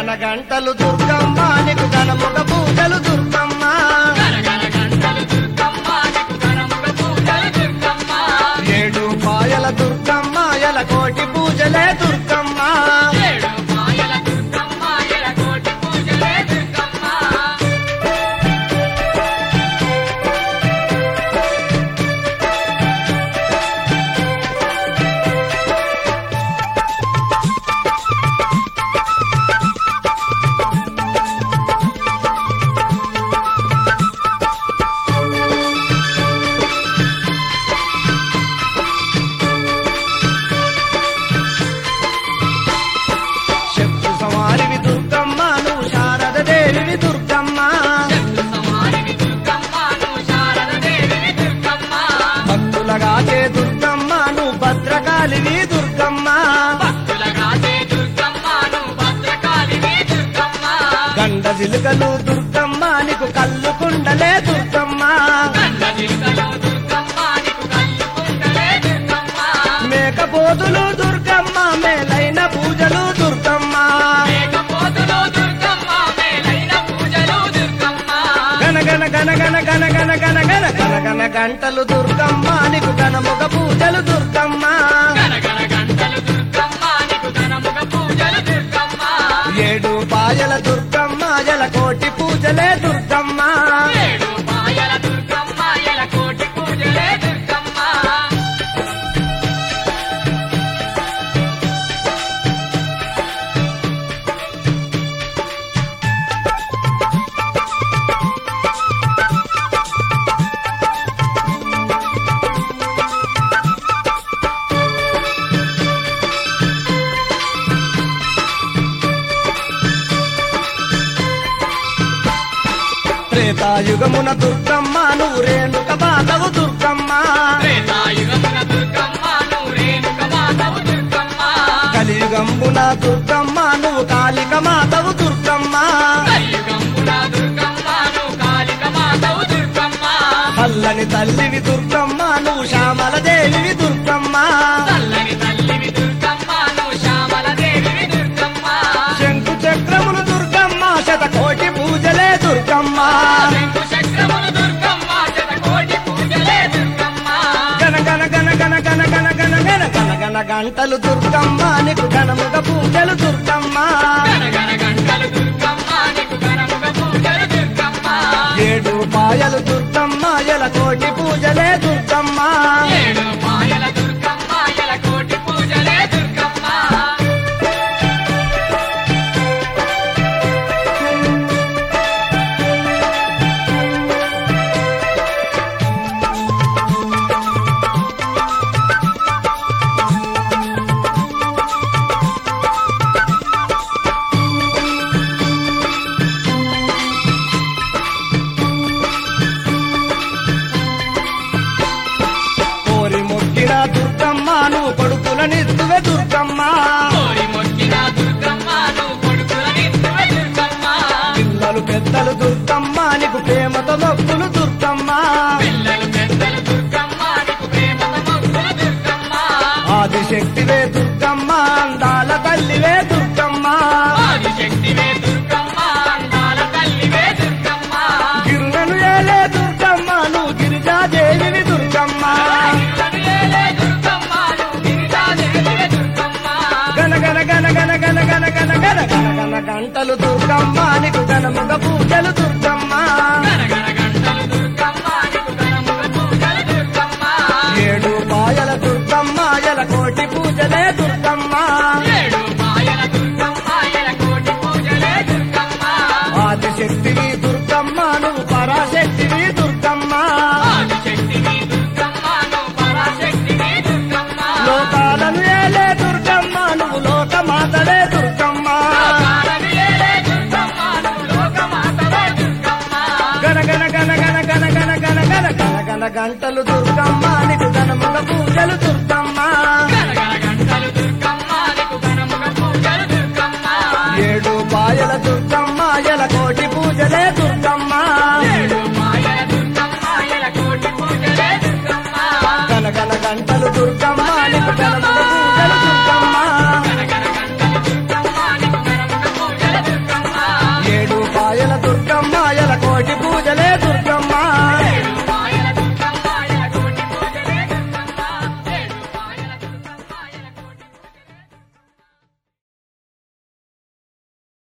గనగన గంటలు దుర్గమ్మ నీకు గణముగ పూజలు దుర్గమ్మ గనగన గంటలు దుర్గమ్మ నీకు ఘనముగ పూజలు దుర్గమ్మ ఏడు పాయల దుర్గమ్మ ఎల కోటి పూజలే దుర్గమ్మ ఏడు మాయల దుర్గమ్మ ఎలకోటి పూజలే దుర్గమ్మ శత్రు సవారివి దుర్గమ్మ నువ్వు శారద దేవివి దుర్గమ్మ శత్రు సమానివి దుర్గమ్మ నువ్వు శారద దేవివి దుర్గమ్మ భక్తులగాచే దుర్గమ్మ నువ్వు భద్రకాళివి దుర్గమ్మ భక్తులగాచే దుర్గమ్మ నువ్వు భద్రకాళివి దుర్గమ్మ గండ జిలుకలు దుర్గమ్మ నీకు కళ్ళు కుండలే దుర్గమ్మ గండ జిలుకలు దుర్గమ్మ నీకు కళ్ళు కుండలే దుర్గమ్మ మేకపోతులు దుర్గమ్మ మేలైన పూజలు దుర్గమ్మ మేకపోతులు దుర్గమ్మ మేలైన పూజలు దుర్గమ్మ గన గన గన గన గన గన గన గన గన గన గంటలు దుర్గమ్మ నీకు గణముగ పూజలు దుర్గమ్మ గనగన గంటలు దుర్గమ్మ నీకు ఘనముగ పూజలు దుర్గమ్మ ఏడు పాయల దుర్గమ్మ జల కోటి పూజలే దుర్గమ్మ ఏడు మాయల దుర్గమ్మ ఎలకోటి పూజలే దుర్గమ్మ త్రేతాయుగమున దుర్గమ్మ నువ్వు రేణుక బాధవు దుర్గమ్మ త్రేతాయుగమున దుర్గమ్మ నువ్వు రేణుక మాతవు దుర్గమ్మ కలియుగంబున దుర్గమ్మ నువ్వు కాళిక మాధవు దుర్గమ్మ కలియుగమున దుర్గమ్మ నువ్వు కాళిక మాతవు దుర్గమ్మ చల్లని తల్లివి దుర్గమ్మ నువ్వు శ్యామల దేవివి దుర్గమ్మ చల్లని తల్లివి దుర్గమ్మ నువ్వు శ్యామల దేవివి దుర్గమ్మ శంకు చక్రమును దుర్గమ్మ శతకోటి పూజలే దుర్గమ్మ శంకు చక్రములు దుర్గమ్మ శతకోటి పూజలే దుర్గమ్మ గన గన గన గన గన గన గన గన గన గన గంటలు దుర్గమ్మ నీకు గణముగ పూజలు దుర్గమ్మ గనగన గంటలు దుర్గమ్మ నీకు ఘనముగ పూజలు దుర్గమ్మ ఏడు పాయలు దుర్గమ్మ ఎల కోటి పూజలే దుర్గమ్మ ఏడు మాయల దుర్గమ్మ ఎలకోటి పూజలే దుర్గమ్మ కోరి మొక్కిన దుర్గమ్మ నువ్వు కొడుకులనిస్తువే దుర్గమ్మ కోరి మొక్కిన దుర్గమ్మ నువ్వు కొడుకులనిస్తువే దుర్గమ్మ పిల్లలు పెద్దలు దుర్గమ్మ నీకు ప్రేమతో మొక్కులు దుర్గమ్మ పిల్లలు పెద్దలు దుర్గమ్మ నీకు ప్రేమతో మొక్కులు దుర్గమ్మ ఆదిశక్తివే దుర్గమ్మ అందాల తల్లివే దుర్గమ్మ ఆదిశక్తివే దుర్గమ్మ అందాల తల్లివే దుర్గమ్మ గిరులను ఏలే దుర్గమ్మ నువ్వు గిరిజాదేవివి దుర్గమ్మ ఇళ్ళను ఏలే దుర్గమ్మ నువ్వు గిరిజాదేవివే దుర్గమ్మ గన గన గన గన గన గన గన గన గన గన గంటలు దుర్గమ్మ నీకు గణముగ పూజలు దుర్గమ్మ గనగన గంటలు దుర్గమ్మ నీకు ఘనముగ పూజలు దుర్గమ్మ ఏడు పాయల దుర్గమ్మ ఎల కోటి పూజలే దుర్గమ్మ ఏడు మాయల దుర్గమ్మ ఎలకోటి పూజలే దుర్గమ్మ ఆదిశక్తివి దుర్గమ్మ నువ్వు పరాశక్తివి దుర్గమ్మ ఆదిశక్తివి దుర్గమ్మ నువ్వు పరాశక్తివి దుర్గమ్మ లోకాలను ఏలే దుర్గమ్మ నువ్వు లోకమాతలే దుర్గమ్మ లోకాలను ఏలే దుర్గమ్మ నువ్వు లోకమాతవే దుర్గమ్మ గన గన గన గన గన గన గన గన గన గన గంటలు దుర్గమ్మ నీకు గణముగ పూజలు దుర్గమ్మ గనగన